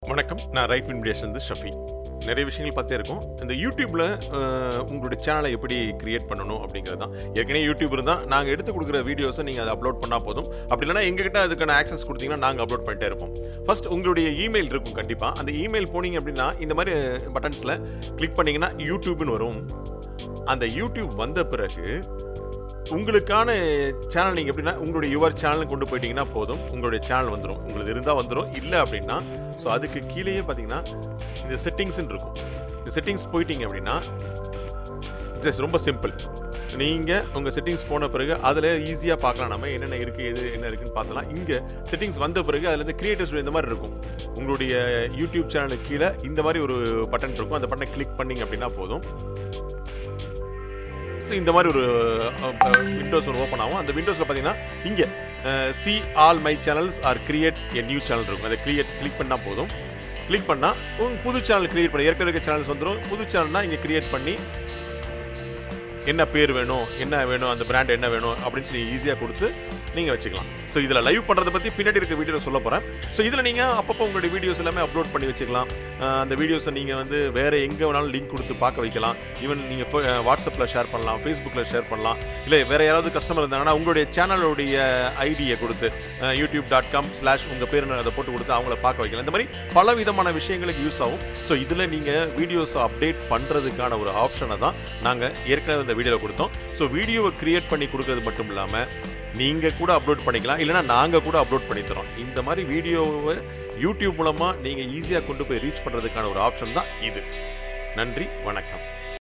வணக்கம் நான் ரைட் இருந்து ஷஃபி நிறைய விஷயங்கள் பார்த்தே இருக்கோம் இந்த யூடியூப்பில் உங்களுடைய சேனலை எப்படி கிரியேட் பண்ணணும் அப்படிங்கிறது தான் ஏற்கனவே யூடியூப் இருந்தால் நாங்கள் எடுத்து கொடுக்குற வீடியோஸை நீங்கள் அதை அப்லோட் பண்ணால் போதும் அப்படி இல்லைனா எங்ககிட்ட அதுக்கான ஆக்சஸ் கொடுத்தீங்கன்னா நாங்கள் அப்லோட் பண்ணிட்டே இருப்போம் ஃபர்ஸ்ட் உங்களுடைய இமெயில் இருக்கும் கண்டிப்பாக அந்த இமெயில் போனீங்க அப்படின்னா இந்த மாதிரி பட்டன்ஸில் கிளிக் பண்ணீங்கன்னா யூடியூப்னு வரும் அந்த யூடியூப் வந்த பிறகு உங்களுக்கான சேனல் நீங்கள் எப்படின்னா உங்களுடைய யுவர் சேனல் கொண்டு போயிட்டீங்கன்னா போதும் உங்களுடைய சேனல் வந்துடும் உங்களுக்கு இருந்தால் வந்துடும் இல்லை அப்படின்னா ஸோ அதுக்கு கீழேயே பார்த்தீங்கன்னா இந்த செட்டிங்ஸ்னு இருக்கும் இந்த செட்டிங்ஸ் போயிட்டீங்க அப்படின்னா ஜஸ்ட் ரொம்ப சிம்பிள் நீங்கள் உங்கள் செட்டிங்ஸ் போன பிறகு அதில் ஈஸியாக பார்க்கலாம் நம்ம என்னென்ன இருக்குது எது என்ன இருக்குன்னு பார்த்தலாம் இங்கே செட்டிங்ஸ் வந்த பிறகு அதுலேருந்து கிரியேட்டர்ஸ் இந்த மாதிரி இருக்கும் உங்களுடைய யூடியூப் சேனலுக்கு கீழே இந்த மாதிரி ஒரு பட்டன் இருக்கும் அந்த பட்டனை கிளிக் பண்ணீங்க அப்படின்னா போதும் ஸோ இந்த மாதிரி ஒரு விண்டோஸ் ஒன்று ஓப்பன் ஆகும் அந்த விண்டோஸில் பார்த்தீங்கன்னா இங்கே see all my channels or create a new channel இருக்கும் அதை கிரியேட் கிளிக் பண்ணால் போதும் கிளிக் பண்ணால் உங்க புது சேனல் கிரியேட் பண்ணி ஏற்கனவே இருக்க சேனல்ஸ் வந்துடும் புது சேனல்னா இங்கே கிரியேட் பண்ணி என்ன பேர் வேணும் என்ன வேணும் அந்த பிராண்ட் என்ன வேணும் அப்படின்னு சொல்லி ஈஸியாக கொடுத்து நீங்கள் வச்சுக்கலாம் ஸோ இதில் லைவ் பண்ணுறதை பற்றி பின்னாடி இருக்க வீடியோவில் சொல்ல போகிறேன் ஸோ இதில் நீங்கள் அப்பப்போ உங்களுடைய வீடியோஸ் எல்லாமே அப்லோட் பண்ணி வச்சுக்கலாம் அஹ் அந்த வீடியோஸை நீங்கள் வந்து வேறு எங்கே வேணாலும் லிங்க் கொடுத்து பார்க்க வைக்கலாம் ஈவன் நீங்கள் வாட்ஸ்அப்பில் ஷேர் பண்ணலாம் ஃபேஸ்புக்கில் ஷேர் பண்ணலாம் இல்லை வேறு யாராவது கஸ்டமர் இருந்தாங்கன்னா உங்களுடைய சேனலுடைய ஐடியை கொடுத்து யூடியூப் டாட் காம் ஸ்லாஷ் உங்கள் பேர் அதை போட்டு கொடுத்து அவங்கள பார்க்க வைக்கலாம் இந்த மாதிரி பல விதமான விஷயங்களுக்கு யூஸ் ஆகும் ஸோ இதில் நீங்கள் வீடியோஸை அப்டேட் பண்ணுறதுக்கான ஒரு ஆப்ஷனை தான் நாங்கள் ஏற்கனவே இந்த வீடியோவில் கொடுத்தோம் ஸோ வீடியோவை கிரியேட் பண்ணி கொடுக்கறது மட்டும் இல்லாமல் நீங்கள் கூட அப்லோட் பண்ணிக்கலாம் இல்லைனா நாங்கள் கூட அப்லோட் பண்ணி தரோம் இந்த மாதிரி வீடியோவை யூடியூப் மூலமாக நீங்கள் ஈஸியாக கொண்டு போய் ரீச் பண்ணுறதுக்கான ஒரு ஆப்ஷன் தான் இது நன்றி வணக்கம்